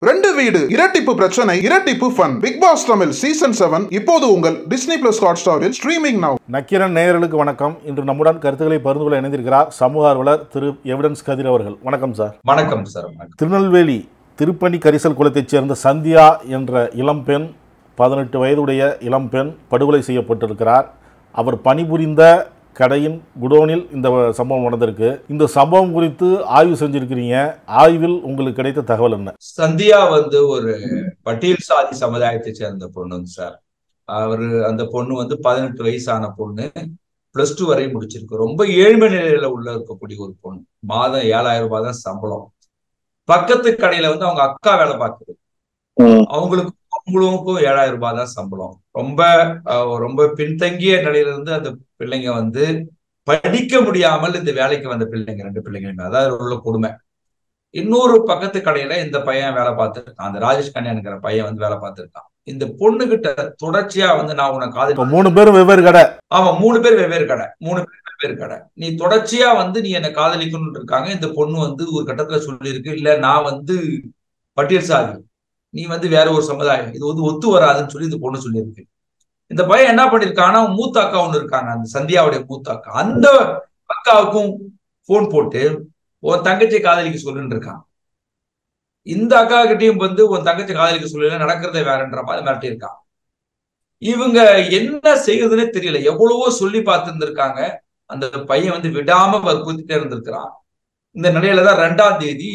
ரெண்டு வீடு இரட்டிப்பு பிரச்சனை இரட்டிப்பு fun Bigg Boss Tamil season seven இப்போது உங்கள் டிஸ்னி பிளஸ் ஹாட் ஸ்டாரில் ஸ்ட்ரீமிங் நவ் நக்கிரன் நேயர்களுக்கு வணக்கம் இன்று நம்முடன் கருத்துக்களை பகிர்ந்து கொள்ள இணைந்திருக்கிறார் சமூக ஆர்வலர் திரு எவிடன்ஸ் கதிர் அவர்கள் வணக்கம் சார் வணக்கம் சார் வணக்கம் திருநெல்வேலி திருப்பணி கரிசல் குலத்தைச் சேர்ந்த சந்தியா என்ற இளம்பெண் பதினெட்டு வயதுடைய இளம்பெண் படுகொலை செய்யப்பட்டிருக்கிறார் அவர் பணிபுரிந்த கடையின் குடோனில் இந்த சம்பவம் நடந்திருக்கு இந்த சம்பவம் குறித்து ஆய்வு செஞ்சிருக்கிறீங்க ஆய்வில் உங்களுக்கு கிடைத்த தகவல் என்ன சந்தியா வந்து ஒரு பட்டியல் சாதி சமுதாயத்தை சேர்ந்த பொண்ணுங்க சார் அவரு அந்த பொண்ணு வந்து பதினெட்டு வயசான பொண்ணு பிளஸ் டூ வரை முடிச்சிருக்கு ரொம்ப ஏழ்மை நிலையில உள்ள இருக்கக்கூடிய ஒரு பொண்ணு மாதம் ஏழாயிரம் ரூபாய் தான் சம்பளம் பக்கத்து கடையில வந்து அவங்க அக்கா வேலை பார்க்குது அவங்களுக்கு அவங்களுக்கும் ஏழாயிரம் ரூபாய் தான் சம்பளம் ரொம்ப அஹ், ரொம்ப பின்தங்கிய நிலையில இருந்து அந்த பிள்ளைங்க வந்து படிக்க முடியாமல் இந்த வேலைக்கு வந்த பிள்ளைங்க ரெண்டு பிள்ளைங்களுமே அதாவது உள்ள கொடுமை இன்னொரு பக்கத்து கடையில இந்த பையன் வேலை பார்த்துருக்கான் அந்த ராஜேஷ் கன்யான்ங்கிற பையன் வந்து வேலை பார்த்துருக்கான் இந்த பொண்ணு கிட்ட தொடர்ச்சியா வந்து நான் உனக்கு காதலி இப்போ மூணு பேரும் வெவ்வேறு கடை ஆமா மூணு பேர் வெவ்வேறு கடை மூணு பேர் வெவ்வேறு கடை நீ தொடர்ச்சியா வந்து நீ என்னை காதலிக்கணும்னு இருக்காங்க இந்த பொண்ணு வந்து ஒரு கட்டத்துல சொல்லியிருக்கு இல்ல நான் வந்து பட்டியல் சாதி நீ வந்து வேற ஒரு சமுதாயம் இது வந்து ஒத்து வராதுன்னு சொல்லி இந்த பொண்ணு சொல்லியிருக்கு இந்த பையன் என்ன பண்ணிருக்கான்னா மூத்த அக்கா ஒண்ணு இருக்காங்க அந்த சந்தியாவுடைய மூத்த அக்கா அந்த அக்காவுக்கும் போன் போட்டு உன் தங்கச்சியை காதலிக்க சொல்லுன்னு இருக்கான் இந்த அக்கா கிட்டயும் வந்து உன் தங்கச்சி காதலிக்க சொல்லல நடக்கிறதே வேறன்ற மாதிரி மிரட்டி இருக்கான் இவங்க என்ன செய்யறதுன்னே தெரியல எவ்வளவோ சொல்லி பார்த்துருந்துருக்காங்க அந்த பையன் வந்து விடாம வற்புறுத்திட்டே இருந்திருக்கிறான் இந்த நிலையில தான் ரெண்டாம் தேதி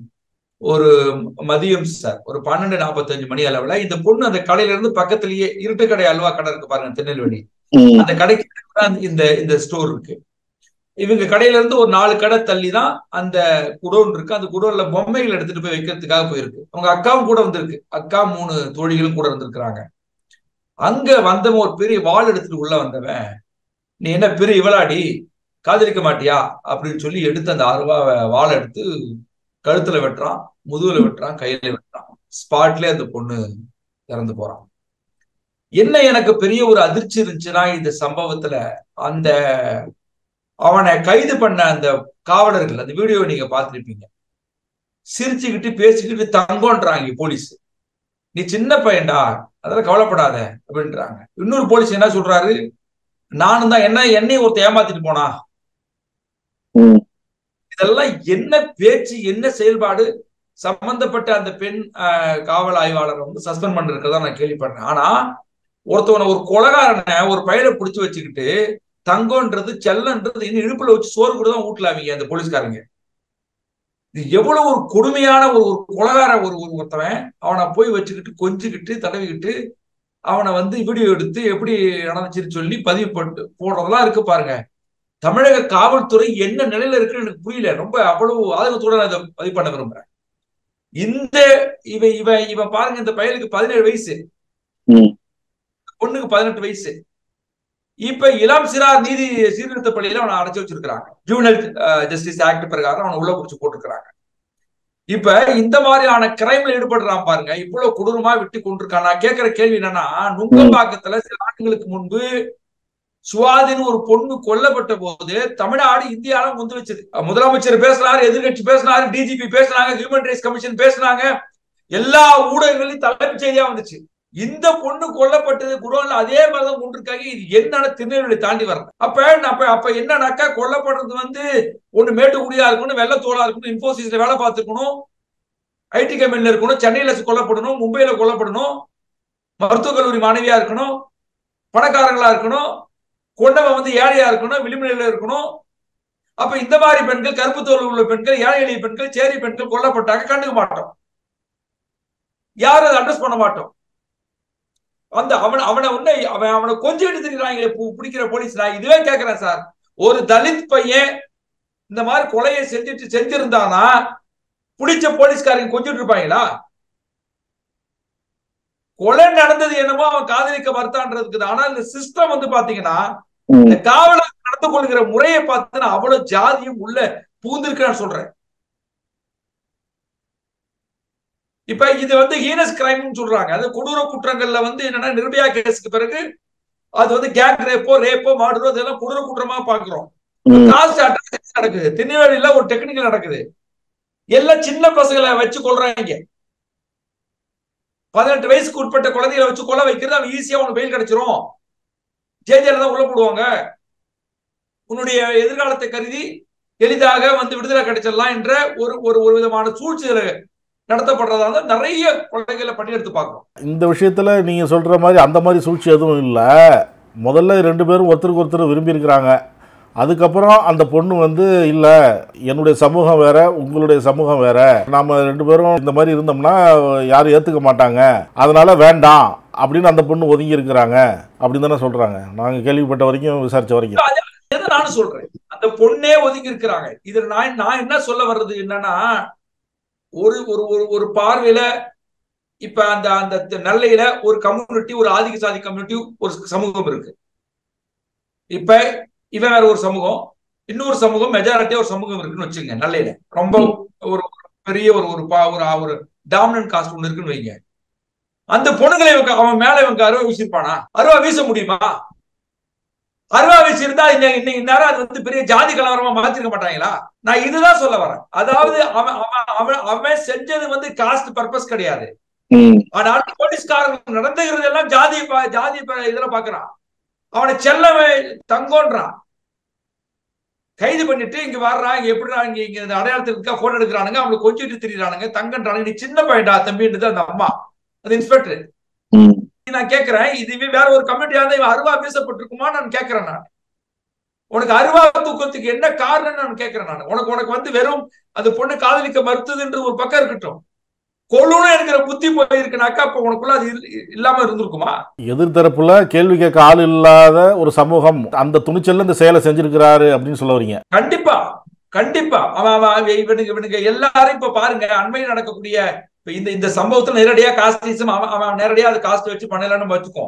ஒரு மதியம் சார் ஒரு பன்னெண்டு நாற்பத்தஞ்சு மணி அளவுல இந்த பொண்ணு அந்த கடையில இருந்து பக்கத்திலேயே இருட்டு கடை அல்வா கடை இருக்கு பாருங்க திருநெல்வேலி அந்த கடைக்கு தான் இந்த இந்த ஸ்டோர் இருக்கு இவங்க கடையில இருந்து ஒரு நாலு கடை தள்ளி தான் அந்த குடோன் இருக்கு அந்த குடோன்ல பொம்மைகள் எடுத்துட்டு போய் வைக்கிறதுக்காக போயிருக்கு அவங்க அக்காவும் கூட வந்திருக்கு அக்கா மூணு தோழிகளும் கூட வந்திருக்கிறாங்க அங்க வந்தவன் ஒரு பெரிய வாள் எடுத்துட்டு உள்ள வந்தவன் நீ என்ன பெரிய இவளாடி காதலிக்க மாட்டியா அப்படின்னு சொல்லி எடுத்து அந்த அருவா வாளை எடுத்து கழுத்துல வெட்டுறான் முதுகுல வெட்டுறான் கையில வெட்டுறான் ஸ்பாட்லயே அந்த பொண்ணு இறந்து போறான் என்ன எனக்கு பெரிய ஒரு அதிர்ச்சி இருந்துச்சுன்னா இந்த சம்பவத்துல அந்த அவனை கைது பண்ண அந்த காவலர்கள் அந்த வீடியோ நீங்க பார்த்திருப்பீங்க சிரிச்சுக்கிட்டு பேசிக்கிட்டு தங்கோன்றாங்க போலீஸ் நீ சின்ன பையன்டா அதெல்லாம் கவலைப்படாத அப்படின்றாங்க இன்னொரு போலீஸ் என்ன சொல்றாரு நானும் தான் என்ன என்னையும் ஒருத்த ஏமாத்திட்டு போனா இதெல்லாம் என்ன பேச்சு என்ன செயல்பாடு சம்பந்தப்பட்ட அந்த பெண் ஆஹ், காவல் ஆய்வாளர் வந்து சஸ்பெண்ட் பண்ணிருக்கிறதா நான் கேள்விப்பட்டேன் ஆனா ஒருத்தவனை ஒரு கொலகாரனை ஒரு பையனை பிடிச்சு வச்சுக்கிட்டு தங்கம்ன்றது செல்லன்றது இன்னும் இடுப்புல வச்சு சோறு கூட தான் ஊட்டலாவீங்க அந்த போலீஸ்காரங்க இது எவ்வளவு ஒரு கொடுமையான ஒரு ஒரு கொலகார ஒரு ஒரு ஒருத்தவன் அவனை போய் வச்சுக்கிட்டு கொஞ்சிக்கிட்டு தடவிக்கிட்டு அவனை வந்து வீடியோ எடுத்து எப்படி நடந்துச்சுன்னு சொல்லி பதிவு போட்டு போடுறதெல்லாம் இருக்கு பாருங்க தமிழக காவல்துறை என்ன நிலையில இருக்குன்னு எனக்கு புரியல ரொம்ப அவ்வளவு ஆதங்கத்தோட நான் இதை பதிவு பண்ண விரும்புறேன் இந்த இவன் இவன் இவன் பாருங்க இந்த பையனுக்கு பதினேழு வயசு பொண்ணுக்கு பதினெட்டு வயசு இப்ப இளம் சிறார் நீதி சீர்திருத்த பள்ளியில அவனை அடைச்சு வச்சிருக்கிறாங்க ஜூனல் ஜஸ்டிஸ் ஆக்ட் பிரகாரம் அவனை உள்ள பிடிச்சு போட்டிருக்கிறாங்க இப்ப இந்த மாதிரியான கிரைம்ல ஈடுபடுறான் பாருங்க இவ்வளவு கொடூரமா விட்டு கொண்டிருக்கான் நான் கேட்கிற கேள்வி என்னன்னா நுங்கம்பாக்கத்துல சில ஆண்டுகளுக்கு முன்பு சுவாதின்னு ஒரு பொண்ணு கொல்லப்பட்ட போது தமிழ்நாடு இந்தியால முந்து வச்சது முதலமைச்சர் பேசினாரு எதிர்கட்சி பேசினாரு டிஜிபி பேசினாங்க ஹியூமன் ரைட்ஸ் கமிஷன் பேசினாங்க எல்லா ஊடகங்களையும் தலைப்புச் செய்தியா வந்துச்சு இந்த பொண்ணு கொல்லப்பட்டது குடோன்ல அதே மாதிரிதான் கொண்டிருக்காங்க இது என்னன்னு திருநெல்வேலி தாண்டி வரல அப்ப அப்ப அப்ப என்னன்னாக்கா கொல்லப்படுறது வந்து ஒண்ணு மேட்டுக்குடியா இருக்கணும் வெள்ளத்தோளா இருக்கணும் இன்போசிஸ்ல வேலை பார்த்துருக்கணும் ஐடி கம்பெனில இருக்கணும் சென்னையில கொல்லப்படணும் மும்பையில கொல்லப்படணும் மருத்துவக் கல்லூரி மாணவியா இருக்கணும் பணக்காரங்களா இருக்கணும் கொண்டவன் வந்து ஏழையா இருக்கணும் விளிம்புநிலையில இருக்கணும் அப்ப இந்த மாதிரி பெண்கள் கருப்பு தோல் உள்ள பெண்கள் ஏழை எளிய பெண்கள் சேரி பெண்கள் கொல்லப்பட்டாங்க கண்டுக்க மாட்டோம் யாரும் அதை அட்ரஸ் பண்ண மாட்டோம் அந்த அவன் அவனை உன்னை அவன் அவனை கொஞ்சம் எடுத்து திரிகிறாங்களே பிடிக்கிற போலீஸ் நான் இதுவே கேட்கிறேன் சார் ஒரு தலித் பையன் இந்த மாதிரி கொலையை செஞ்சுட்டு செஞ்சிருந்தானா பிடிச்ச போலீஸ்காரங்க கொஞ்சிட்டு இருப்பாங்களா கொலை நடந்தது என்னமோ அவன் காதலிக்க மறுத்தான்றதுக்கு ஆனா இந்த சிஸ்டம் வந்து பாத்தீங்கன்னா இந்த காவலர் நடந்து கொள்கிற முறையை பார்த்தா அவ்வளவு ஜாதியும் உள்ள பூந்திருக்கான்னு சொல்றேன் இப்ப இது வந்து ஹீனஸ் கிரைம்னு சொல்றாங்க அது கொடூர குற்றங்கள்ல வந்து என்னன்னா நிர்பயா கேஸுக்கு பிறகு அது வந்து கேங் ரேப்போ ரேப்போ மாடுறோ இதெல்லாம் கொடூர குற்றமா பாக்குறோம் காஸ்ட் அட்ராசிட்டி நடக்குது திருநெல்வேலியில ஒரு டெக்னிக்கல் நடக்குது எல்லாம் சின்ன பசங்களை வச்சு கொள்றாங்க பதினெட்டு வயசுக்கு உட்பட்ட குழந்தைகளை வச்சு கொலை வைக்கிறது அவன் ஈஸியா உனக்கு பெயில் கிடைச்சிரும் ஜேஜேல தான் உள்ள போடுவாங்க உன்னுடைய எதிர்காலத்தை கருதி எளிதாக வந்து விடுதலை கிடைச்சிடலாம் என்ற ஒரு ஒரு ஒரு விதமான சூழ்ச்சிகளை நடத்தப்படுறதா நிறைய கொள்கைகளை பண்ணி எடுத்து பார்க்கிறோம் இந்த விஷயத்தில் நீங்கள் சொல்கிற மாதிரி அந்த மாதிரி சூழ்ச்சி எதுவும் இல்லை முதல்ல ரெண்டு பேரும் ஒருத்தருக்கு ஒருத்தர் விரும்பியிருக்கிறாங்க அதுக்கப்புறம் அந்த பொண்ணு வந்து இல்லை என்னுடைய சமூகம் வேற உங்களுடைய சமூகம் வேற நாம ரெண்டு பேரும் இந்த மாதிரி இருந்தோம்னா யாரும் ஏற்றுக்க மாட்டாங்க அதனால வேண்டாம் அப்படின்னு அந்த பொண்ணு ஒதுங்கி இருக்கிறாங்க அப்படின்னு தானே சொல்கிறாங்க நாங்கள் கேள்விப்பட்ட வரைக்கும் விசாரித்த வரைக்கும் இதை நானும் சொல்றேன் அந்த பொண்ணே ஒதுங்கி இருக்கிறாங்க இதுல நான் நான் என்ன சொல்ல வர்றது என்னன்னா ஒரு ஒரு ஒரு ஒரு பார்வையில இப்ப அந்த அந்த நெல்லையில ஒரு கம்யூனிட்டி ஒரு ஆதிக்க சாதி கம்யூனிட்டி ஒரு சமூகம் இருக்கு இப்ப இவன் வேற ஒரு சமூகம் இன்னொரு சமூகம் மெஜாரிட்டியா ஒரு சமூகம் இருக்குன்னு வச்சுங்க நெல்லையில ரொம்ப ஒரு பெரிய ஒரு ஒரு பா ஒரு ஒரு டாமினன்ட் காஸ்ட் ஒண்ணு இருக்குன்னு வைங்க அந்த பொண்ணுங்களை இவன் அவன் மேல இவங்க அருவா வீசிருப்பானா அருவா வீச முடியுமா அருவா வச்சிருந்தா இன்னைக்கு இந்நேரம் அது வந்து பெரிய ஜாதி கலவரமா மாத்திருக்க மாட்டாங்களா நான் இதுதான் சொல்ல வரேன் அதாவது அவன் அவன் அவன் அவன் செஞ்சது வந்து காஸ்ட் பர்பஸ் கிடையாது ஆனால் போலீஸ்காரங்க நடந்துகிறது எல்லாம் ஜாதி ஜாதி இதுல பாக்குறான் அவனை செல்லவன் தங்கோன்றான் கைது பண்ணிட்டு இங்க வர்றான் இங்க எப்படிடா இங்க இங்க இந்த அடையாளத்துக்கு இருக்கா போட்டோ எடுக்கிறானுங்க அவனுக்கு கொஞ்சிட்டு திரியிறானுங்க தங்கன்றானுங்க நீ சின்ன பையன்டா தம்பின்றது அந்த அம்மா அது இன்ஸ்பெக்டர் நான் கேட்கிறேன் இதுவே வேற ஒரு கமிட்டியா இருந்தா இவன் அருவா பேசப்பட்டிருக்குமா நான் கேட்கிறேன் நான் உனக்கு அருவா தூக்கத்துக்கு என்ன காரணம் நான் கேட்கிறேன் நான் உனக்கு உனக்கு வந்து வெறும் அந்த பொண்ணு காதலிக்க மறுத்ததுன்ற ஒரு பக்கம் இருக்கட்டும் கொள்ளுன்னு இருக்கிற புத்தி போயிருக்குனாக்கா அப்ப உனக்குள்ள அது இல்லாம இருந்திருக்குமா எதிர்த்தரப்புல கேள்வி கேட்க ஆள் இல்லாத ஒரு சமூகம் அந்த துணிச்சல்ல இந்த செயலை செஞ்சிருக்கிறாரு அப்படின்னு சொல்ல வரீங்க கண்டிப்பா கண்டிப்பா அவன் அவன் இவனுக்கு இவனுக்கு எல்லாரும் இப்ப பாருங்க அண்மையில் நடக்கக்கூடிய இப்ப இந்த இந்த சம்பவத்துல நேரடியா காஸ்டிசம் அவன் அவன் நேரடியா அது காஸ்ட் வச்சு பண்ணலாம்னு வச்சுக்கோ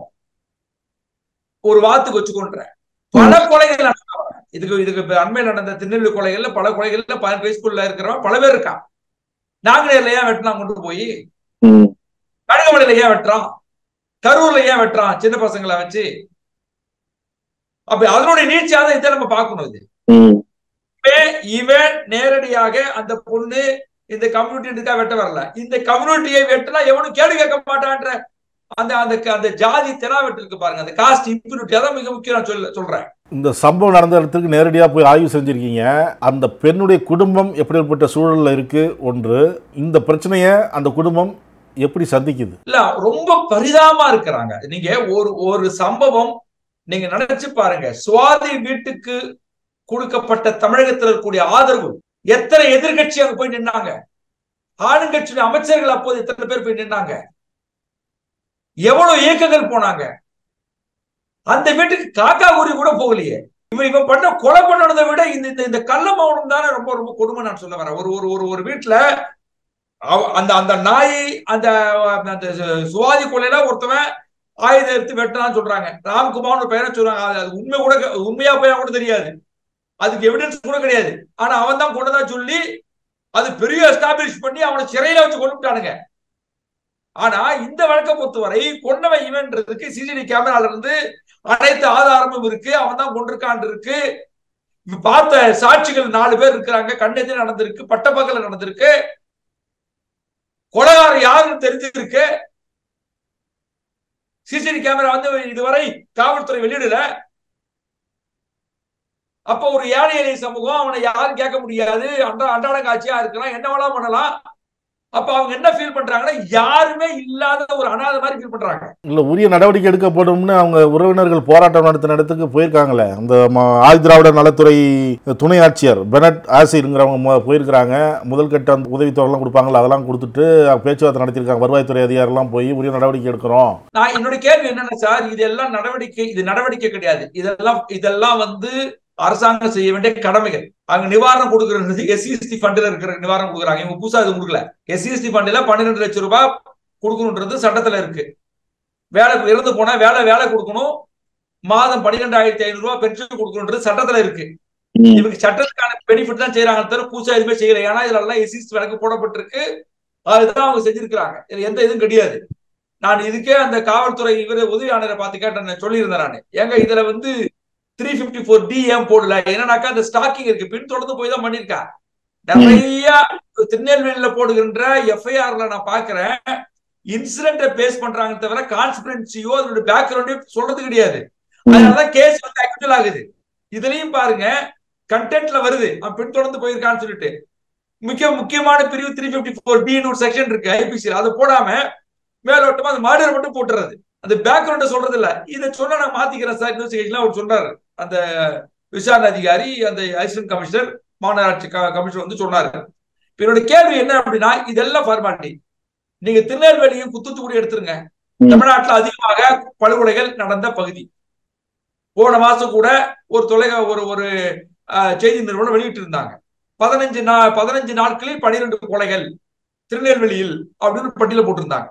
ஒரு வாத்துக்கு வச்சுக்கோன்ற பல கொலைகள் இதுக்கு இதுக்கு அண்மையில் நடந்த திருநெல்வேலி கொலைகள்ல பல கொலைகள்ல பதினெட்டு வயசுக்குள்ள இருக்கிறவன் பல பேர் இருக்கான் நாங்குநேர்ல ஏன் வெட்டினான் கொண்டு போய் கடுகமலையில ஏன் வெட்டுறான் கரூர்ல ஏன் வெட்டுறான் சின்ன பசங்களை வச்சு அப்ப அதனுடைய நீட்சியாக இதை நம்ம பார்க்கணும் இது இவன் நேரடியாக அந்த பொண்ணு இந்த கம்யூனிட்டிக்காக வெட்ட வரல இந்த கம்யூனிட்டியை வெட்டினா எவனும் கேள்வி கேட்க மாட்டான்ற அந்த அந்த அந்த ஜாதி தெனாவெட்டு இருக்கு பாருங்க அந்த காஸ்ட் இம்யூனிட்டி அதான் மிக முக்கியம் நான் சொல்ல சொல்றேன் இந்த சம்பவம் நடந்த இடத்துக்கு நேரடியாக போய் ஆய்வு செஞ்சுருக்கீங்க அந்த பெண்ணுடைய குடும்பம் எப்படிப்பட்ட சூழலில் இருக்கு ஒன்று இந்த பிரச்சனையை அந்த குடும்பம் எப்படி சந்திக்குது இல்ல ரொம்ப பரிதாபமா இருக்கிறாங்க நீங்க ஒரு ஒரு சம்பவம் நீங்க நினைச்சு பாருங்க சுவாதி வீட்டுக்கு கொடுக்கப்பட்ட தமிழகத்தில் இருக்கக்கூடிய ஆதரவு எத்தனை எதிர்கட்சி அங்க போய் நின்னாங்க ஆளுங்கட்சி அமைச்சர்கள் அப்போது எத்தனை பேர் போய் நின்னாங்க எவ்வளவு இயக்கங்கள் போனாங்க அந்த வீட்டுக்கு காக்கா கூறி கூட போகலையே இவன் இவன் பண்ண கொலை பண்ணதை விட இந்த இந்த கள்ள மௌனம் தானே ரொம்ப ரொம்ப கொடுமை நான் சொல்ல வரேன் ஒரு ஒரு ஒரு ஒரு வீட்டுல அந்த அந்த நாய் அந்த அந்த சுவாதி கொலையில ஒருத்தவன் ஆயுதம் எடுத்து வெட்டினான்னு சொல்றாங்க ராம்குமார்னு பெயரை சொல்றாங்க அது உண்மை கூட உண்மையா போயா கூட தெரியாது அதுக்கு எவிடன்ஸ் கூட கிடையாது ஆனா அவன் தான் கொண்டதா சொல்லி அது பெரிய எஸ்டாப்ளிஷ் பண்ணி அவனை சிறையில வச்சு கொண்டுட்டானுங்க ஆனா இந்த வழக்கை பொறுத்தவரை கொண்டவன் இவன்றதுக்கு சிசிடிவி கேமரால இருந்து அனைத்து ஆதாரமும் இருக்கு அவன் தான் கொண்டிருக்கான் இருக்கு பார்த்த சாட்சிகள் நாலு பேர் இருக்கிறாங்க கண்ணெதிர நடந்திருக்கு பட்டப்பகல நடந்திருக்கு கொலகாரம் யாருன்னு தெரிஞ்சிருக்கு சிசிடிவி கேமரா வந்து இதுவரை காவல்துறை வெளியிடல அப்ப ஒரு ஏழை எளிய சமூகம் அவனை யாரும் கேட்க முடியாது அன்றா அன்றாட காட்சியா இருக்கலாம் என்ன வேணா பண்ணலாம் அப்ப அவங்க என்ன ஃபீல் பண்றாங்கன்னா யாருமே இல்லாத ஒரு அனாதை மாதிரி ஃபீல் பண்றாங்க இல்ல உரிய நடவடிக்கை எடுக்கப்படும்னு அவங்க உறவினர்கள் போராட்டம் நடத்தின இடத்துக்கு போயிருக்காங்களே அந்த ஆதி திராவிட நலத்துறை துணை ஆட்சியர் பெனட் ஆசிருங்கிறவங்க போயிருக்கிறாங்க முதல் கட்ட அந்த உதவித்தொகைலாம் கொடுப்பாங்களா அதெல்லாம் கொடுத்துட்டு பேச்சுவார்த்தை நடத்திருக்காங்க வருவாய்த்துறை அதிகாரிலாம் போய் உரிய நடவடிக்கை எடுக்கிறோம் நான் என்னோட கேள்வி என்னன்னா சார் இதெல்லாம் நடவடிக்கை இது நடவடிக்கை கிடையாது இதெல்லாம் இதெல்லாம் வந்து அரசாங்கம் செய்ய வேண்டிய கடமைகள் அங்க நிவாரணம் கொடுக்கறது எஸ்சிஎஸ்டி ஃபண்ட்ல இருக்கிற நிவாரணம் கொடுக்குறாங்க இவங்க புதுசா இது கொடுக்கல எஸ்சிஎஸ்டி ஃபண்ட்ல பன்னிரெண்டு லட்சம் ரூபாய் கொடுக்கணுன்றது சட்டத்துல இருக்கு வேலை இறந்து போனா வேலை வேலை கொடுக்கணும் மாதம் பன்னிரெண்டாயிரத்தி ஐநூறு ரூபாய் பென்ஷன் கொடுக்கணுன்றது சட்டத்துல இருக்கு இவங்க சட்டத்துக்கான பெனிஃபிட் தான் செய்யறாங்க தவிர புதுசா எதுவுமே செய்யல ஏன்னா இதுல எல்லாம் எஸ்சிஎஸ்டி வழக்கு போடப்பட்டிருக்கு அதுதான் அவங்க செஞ்சிருக்கிறாங்க இதுல எந்த இதுவும் கிடையாது நான் இதுக்கே அந்த காவல்துறை இவர் உதவி ஆணையரை பார்த்து கேட்டேன் சொல்லியிருந்தேன் நான் ஏங்க இதுல வந்து த்ரீ பிப்டி ஃபோர் டி ஏன் போடல என்னன்னாக்கா அந்த ஸ்டாக்கிங் இருக்கு பின் தொடர்ந்து போய் தான் பண்ணிருக்கா நிறைய திருநெல்வேலியில போடுகின்ற எஃப்ஐஆர்ல நான் பாக்குறேன் இன்சிடென்ட பேஸ் பண்றாங்க தவிர கான்ஸ்பிரன்சியோ அதோட பேக்ரவுண்டையோ சொல்றது கிடையாது அதனாலதான் கேஸ் வந்து ஆக்சுவல் ஆகுது இதுலயும் பாருங்க கண்டென்ட்ல வருது அவன் பின்தொடர்ந்து போயிருக்கான்னு சொல்லிட்டு முக்கிய முக்கியமான பிரிவு த்ரீ பிப்டி ஃபோர் பின்னு ஒரு செக்ஷன் இருக்கு ஐபிசியில் அதை போடாம மேலோட்டமா அந்த மர்டர் மட்டும் போட்டுறது அந்த பேக்ரவுண்ட சொல்றது இல்ல இதை சொன்னா நான் மாத்திக்கிறேன் சார் இன்வெஸ்டிகேஷன் அவர் சொன்னாரு அந்த விசாரணை அதிகாரி அந்த அசிஸ்டன்ட் கமிஷனர் மாநகராட்சி கமிஷனர் வந்து சொன்னாரு என்னோட கேள்வி என்ன அப்படின்னா இதெல்லாம் ஃபார்மாலிட்டி நீங்க திருநெல்வேலியும் குத்துத்தூடி எடுத்துருங்க தமிழ்நாட்டில் அதிகமாக படுகொலைகள் நடந்த பகுதி போன மாசம் கூட ஒரு தொலைக ஒரு ஒரு செய்தி நிறுவனம் வெளியிட்டு இருந்தாங்க பதினஞ்சு நா பதினஞ்சு நாட்களில் பனிரெண்டு கொலைகள் திருநெல்வேலியில் அப்படின்னு பட்டியல போட்டிருந்தாங்க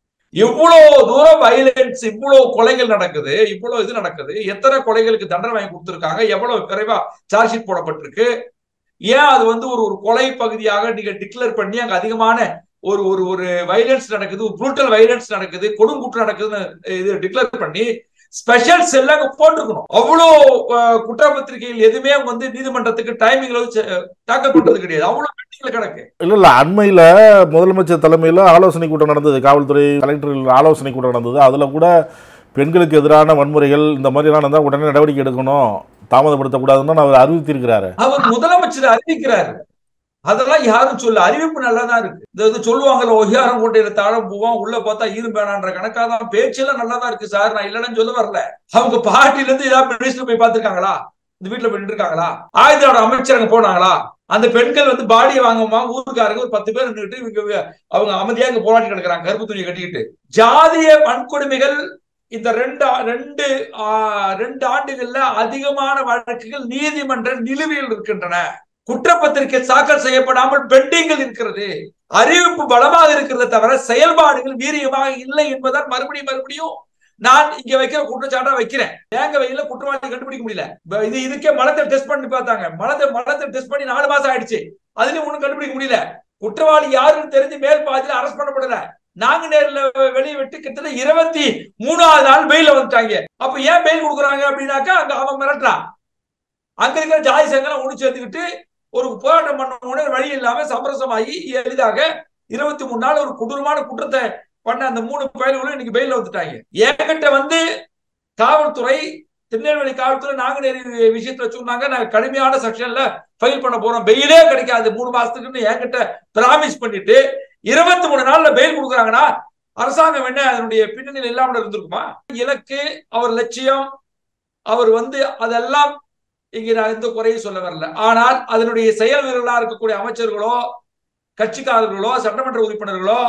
இவ்வளவு தூரம் வயலன்ஸ் இவ்வளவு கொலைகள் நடக்குது இவ்வளவு இது நடக்குது எத்தனை கொலைகளுக்கு தண்டனை வாங்கி கொடுத்துருக்காங்க எவ்வளவு விரைவா சார்ஜ் ஷீட் போடப்பட்டிருக்கு ஏன் அது வந்து ஒரு ஒரு கொலை பகுதியாக நீங்க டிக்ளேர் பண்ணி அங்க அதிகமான ஒரு ஒரு ஒரு வைலன்ஸ் நடக்குது ப்ரூட்டல் வைலன்ஸ் நடக்குது கொடுங்குற்றம் நடக்குதுன்னு இது டிக்ளேர் பண்ணி ஸ்பெஷல் செல்ல அங்க போட்டிருக்கணும் அவ்வளோ குற்றப்பத்திரிகைகள் எதுவுமே வந்து நீதிமன்றத்துக்கு டைமிங்ல தாக்கல் பண்றது கிடையாது அவ்வளவு பெண்டிங்ல கிடக்கு இல்ல இல்ல அண்மையில முதலமைச்சர் தலைமையில ஆலோசனை கூட்டம் நடந்தது காவல்துறை கலெக்டர் ஆலோசனை கூட்டம் நடந்தது அதுல கூட பெண்களுக்கு எதிரான வன்முறைகள் இந்த மாதிரிலாம் நடந்தால் உடனே நடவடிக்கை எடுக்கணும் தாமதப்படுத்தக்கூடாதுன்னு அவர் அறிவித்திருக்கிறாரு அவர் முதலமைச்சர் அறிவிக்கிறாரு அதெல்லாம் யாரும் சொல்ல அறிவிப்பு நல்லாதான் இருக்கு இந்த சொல்லுவாங்கல்ல ஒய்யாரம் கோட்டையில தாழம் போவான் உள்ள பார்த்தா இரும்பேனான்ற கணக்காதான் பேச்செல்லாம் நல்லாதான் இருக்கு சார் நான் இல்லைன்னு சொல்ல வரல அவங்க பார்ட்டில இருந்து ஏதாவது மினிஸ்டர் போய் பார்த்திருக்காங்களா இந்த வீட்டுல போய் இருக்காங்களா ஆயுதோட அமைச்சர் அங்க போனாங்களா அந்த பெண்கள் வந்து பாடியை வாங்குமா ஊருக்காரங்க ஒரு பத்து பேர் நின்றுட்டு இவங்க அவங்க அமைதியா இங்க போராட்டி கிடக்குறாங்க கருப்பு துணியை கட்டிக்கிட்டு ஜாதிய வன்கொடுமைகள் இந்த ரெண்டு ரெண்டு ரெண்டு ஆண்டுகள்ல அதிகமான வழக்குகள் நீதிமன்ற நிலுவையில் இருக்கின்றன குற்றப்பத்திரிகை தாக்கல் செய்யப்படாமல் பெண்டிங்கில் இருக்கிறது அறிவிப்பு பலமாக இருக்கிறத தவிர செயல்பாடுகள் வீரியமாக இல்லை என்பதால் மறுபடியும் மறுபடியும் நான் இங்க வைக்கிற குற்றச்சாட்டா வைக்கிறேன் வேங்க வெயில குற்றவாளி கண்டுபிடிக்க முடியல இது இதுக்கே மலத்தை டெஸ்ட் பண்ணி பார்த்தாங்க மலத்தை மலத்தை டெஸ்ட் பண்ணி நாலு மாசம் ஆயிடுச்சு அதுலயும் ஒண்ணும் கண்டுபிடிக்க முடியல குற்றவாளி யாருன்னு தெரிஞ்சு மேல் பாதியில அரெஸ்ட் பண்ணப்படல நாங்க நேரில் வெளியே விட்டு கிட்டத்தட்ட இருபத்தி மூணாவது நாள் பெயில வந்துட்டாங்க அப்ப ஏன் பெயில் கொடுக்குறாங்க அப்படின்னாக்கா அங்க அவன் மிரட்டுறான் அங்க இருக்கிற ஜாதி சங்கம் ஒண்ணு சேர்த்துக்கிட்டு ஒரு போராட்டம் பண்ண உடனே வழி இல்லாம சமரசமாகி எளிதாக இருபத்தி மூணு நாள் ஒரு கொடூரமான குற்றத்தை பண்ண அந்த மூணு பயல்களும் இன்னைக்கு பெயில வந்துட்டாங்க என்கிட்ட வந்து காவல்துறை திருநெல்வேலி காவல்துறை நாங்குநேரி விஷயத்துல சொன்னாங்க நாங்க கடுமையான செக்ஷன்ல ஃபைல் பண்ண போறோம் பெயிலே கிடைக்காது மூணு மாசத்துக்குன்னு என்கிட்ட பிராமிஸ் பண்ணிட்டு இருபத்தி மூணு நாள்ல பெயில் கொடுக்குறாங்கன்னா அரசாங்கம் என்ன அதனுடைய பின்னணியில் இல்லாமல் இருந்திருக்குமா இலக்கு அவர் லட்சியம் அவர் வந்து அதெல்லாம் இங்க நான் எந்த குறையும் சொல்ல வரல ஆனால் அதனுடைய செயல் வீரர்களா இருக்கக்கூடிய அமைச்சர்களோ கட்சிக்காரர்களோ சட்டமன்ற உறுப்பினர்களோ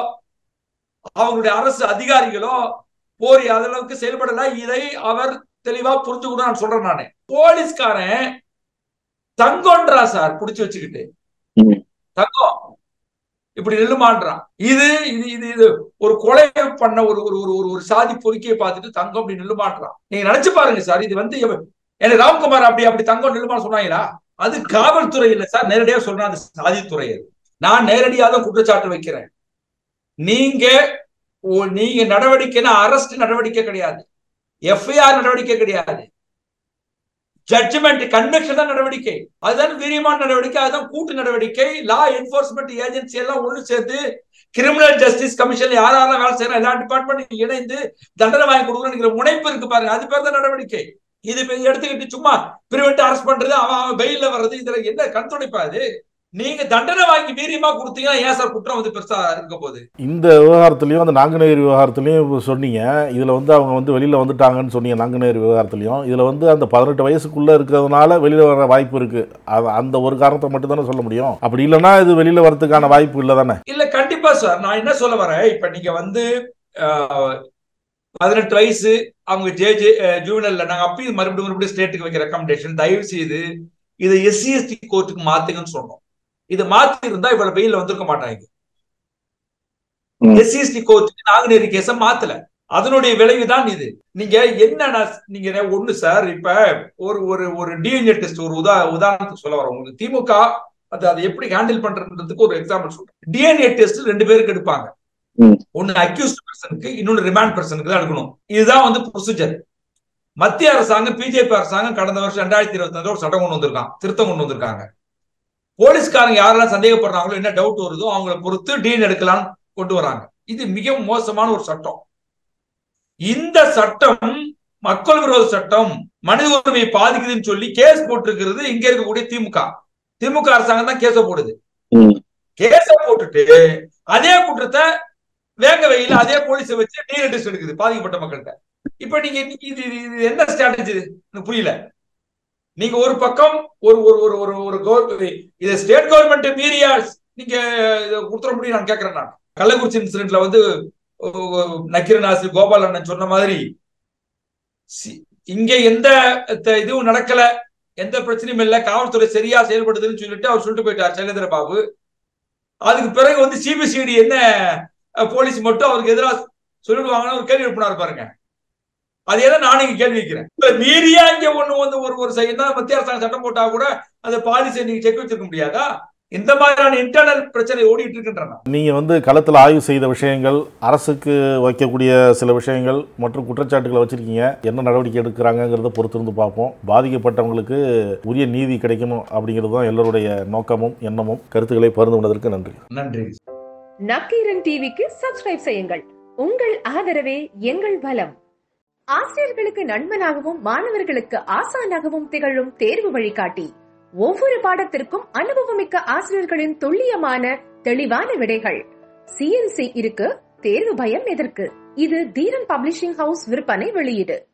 அவங்களுடைய அரசு அதிகாரிகளோ போரி அளவுக்கு செயல்படல இதை அவர் தெளிவா புரிஞ்சுக்கணும் நான் சொல்றேன் நானு போலீஸ்காரன் தங்கோன்றா சார் புடிச்சு வச்சுக்கிட்டு தங்கம் இப்படி நெல்லுமான்றான் இது இது இது இது ஒரு கொலை பண்ண ஒரு ஒரு ஒரு ஒரு சாதி பொறுக்கியை பார்த்துட்டு தங்கம் அப்படி நெல்லுமான்றான் நீங்க நினைச்சு பாருங்க சார் இது வந்து எனக்கு ராம்குமார் அப்படி அப்படி தங்கம் நெல்லுமான் சொன்னாங்களா அது காவல்துறை இல்ல சார் நேரடியாக சொல்றேன் அது சாதித்துறை அது நான் நேரடியாக தான் குற்றச்சாட்டு வைக்கிறேன் நீங்க நீங்க நடவடிக்கைன்னா அரஸ்ட் நடவடிக்கை கிடையாது எஃப்ஐஆர் நடவடிக்கை கிடையாது ஜட்ஜ்மெண்ட் கன்வெக்ஷன் தான் நடவடிக்கை அதுதான் வீரியமான நடவடிக்கை அதுதான் கூட்டு நடவடிக்கை லா என்போர்ஸ்மெண்ட் ஏஜென்சி எல்லாம் ஒண்ணு சேர்த்து கிரிமினல் ஜஸ்டிஸ் கமிஷன் யாரெல்லாம் வேலை செய்யணும் எல்லா டிபார்ட்மெண்ட் இணைந்து தண்டனை வாங்கி கொடுக்கணுங்கிற முனைப்பு இருக்கு பாருங்க அது பேர் தான் நடவடிக்கை இது எடுத்துக்கிட்டு சும்மா பிரிவெண்ட் அரெஸ்ட் பண்றது அவன் வெயில வர்றது இதுல என்ன கண்துடைப்பா அது நீங்க தண்டனை வாங்கி வீரியமா கொடுத்தீங்கன்னா ஏன் சார் குற்றம் வந்து பெருசா இருக்க போகுது இந்த விவகாரத்துலயும் அந்த நாங்குநேரி விவகாரத்துலயும் சொன்னீங்க இதுல வந்து அவங்க வந்து வெளியில வந்துட்டாங்கன்னு சொன்னீங்க நாங்குநேரி விவகாரத்துலயும் இதுல வந்து அந்த பதினெட்டு வயசுக்குள்ள இருக்கிறதுனால வெளியில வர வாய்ப்பு இருக்கு அந்த ஒரு காரணத்தை மட்டும் தானே சொல்ல முடியும் அப்படி இல்லைன்னா இது வெளியில வரதுக்கான வாய்ப்பு இல்லை தானே இல்ல கண்டிப்பா சார் நான் என்ன சொல்ல வரேன் இப்ப நீங்க வந்து பதினெட்டு வயசு அவங்க ஜே ஜே ஜூனியர்ல நாங்க அப்பயும் மறுபடியும் மறுபடியும் ஸ்டேட்டுக்கு வைக்க ரெக்கமெண்டேஷன் தயவு செய்து இதை எஸ்சி எஸ்டி கோர்ட்டுக்கு மாத்துங்கன்னு சொன்னோம் இதை மாத்தி இருந்தா இவ்வளவு வெயில வந்திருக்க மாட்டாங்க எஸ்சிஎஸ்டி கோர்ட்டுக்கு நாங்குநேரி கேஸ மாத்தல அதனுடைய விளைவுதான் இது நீங்க என்ன நீங்க ஒண்ணு சார் இப்ப ஒரு ஒரு ஒரு டிஎன்ஏ டெஸ்ட் ஒரு உதா உதாரணத்துக்கு சொல்ல வரேன் உங்களுக்கு திமுக அது அதை எப்படி ஹேண்டில் பண்றதுக்கு ஒரு எக்ஸாம்பிள் சொல்றேன் டிஎன்ஏ டெஸ்ட் ரெண்டு பேருக்கு எடுப்பாங்க ஒன்னு அக்யூஸ்ட் பர்சனுக்கு இன்னொன்னு ரிமாண்ட் பர்சனுக்கு தான் எடுக்கணும் இதுதான் வந்து ப்ரொசீஜர் மத்திய அரசாங்கம் பிஜேபி அரசாங்கம் கடந்த வருஷம் ரெண்டாயிரத்தி இருபத்தி அஞ்சு ஒரு சட்டம் கொண்டு வந்திருக்கான் திருத்தம் கொண்டு வந்திருக்காங்க போலீஸ்காரங்க யாரெல்லாம் சந்தேகப்படுறாங்களோ என்ன டவுட் வருதோ அவங்கள பொறுத்து டீன் எடுக்கலாம் கொண்டு வராங்க இது மிக மோசமான ஒரு சட்டம் இந்த சட்டம் மக்கள் விரோத சட்டம் மனித உரிமையை பாதிக்குதுன்னு சொல்லி கேஸ் போட்டிருக்கிறது இங்க இருக்கக்கூடிய திமுக திமுக அரசாங்கம் தான் கேஸ போடுது ம். கேஸ போட்டுட்டு அதே குற்றத்தை வேங்க வெயில அதே போலீஸை வச்சு டீல் டெஸ்ட் எடுக்குது பாதிக்கப்பட்ட மக்கள்கிட்ட இப்ப நீங்க இன்னைக்கு இது இது- இது என்ன ஸ்ட்ராட்டஜி எனக்கு புரியல நீங்க ஒரு பக்கம் ஒரு ஒரு ஒரு ஒரு ஒரு கவர்- இத ஸ்டேட் கவர்மெண்ட் மீறியா நீங்க இத கொடுத்துட முடியும் நான் கேக்குறேன் நான் கள்ளக்குறிச்சி இன்சிடென்ட்ல வந்து ஒ- ஒ- நக்கீரன் ஆசிரியர் கோபால் அண்ணன் சொன்ன மாதிரி சி- இங்க எந்த த- இதுவும் நடக்கல எந்த பிரச்சனையும் இல்ல காவல்துறை சரியா செயல்படுதுன்னு சொல்லிட்டு அவர் சொல்லிட்டு போயிட்டார் சைலேந்திர பாபு அதுக்கு பிறகு வந்து சிபிசிஐடி என்ன அஹ், போலீஸ் மட்டும் அவருக்கு எதிராக சொல்லிடுவாங்கன்னு ஒரு கேள்வி எழுப்பினார் பாருங்க அதே தான் நானும் இங்க கேள்வி வைக்கிறேன் இப்ப மீறியா இங்க ஒண்ணு வந்து ஒரு ஒரு செய்ய மத்திய அரசாங்கம் சட்டம் போட்டா கூட அந்த பாலிசியை நீங்க செக் வச்சிருக்க முடியாதா இந்த மாதிரியான இன்டர்னல் பிரச்சனை ஓடிட்டு இருக்கின்றன நீங்கள் வந்து களத்தில் ஆய்வு செய்த விஷயங்கள் அரசுக்கு வைக்கக்கூடிய சில விஷயங்கள் மற்றும் குற்றச்சாட்டுகளை வச்சுருக்கீங்க என்ன நடவடிக்கை எடுக்கிறாங்கங்கிறத பொறுத்திருந்து பார்ப்போம் பாதிக்கப்பட்டவங்களுக்கு உரிய நீதி கிடைக்கணும் அப்படிங்கிறது தான் எல்லோருடைய நோக்கமும் எண்ணமும் கருத்துக்களை பகிர்ந்து கொண்டதற்கு நன்றி நன்றி நக்கீரன் டிவிக்கு சப்ஸ்கிரைப் செய்யுங்கள் உங்கள் ஆதரவே எங்கள் பலம் ஆசிரியர்களுக்கு நண்பனாகவும் மாணவர்களுக்கு ஆசானாகவும் திகழும் தேர்வு வழிகாட்டி ஒவ்வொரு பாடத்திற்கும் அனுபவமிக்க ஆசிரியர்களின் துல்லியமான தெளிவான விடைகள் சிஎன்சி இருக்கு தேர்வு பயம் எதற்கு இது தீரன் பப்ளிஷிங் ஹவுஸ் விற்பனை வெளியீடு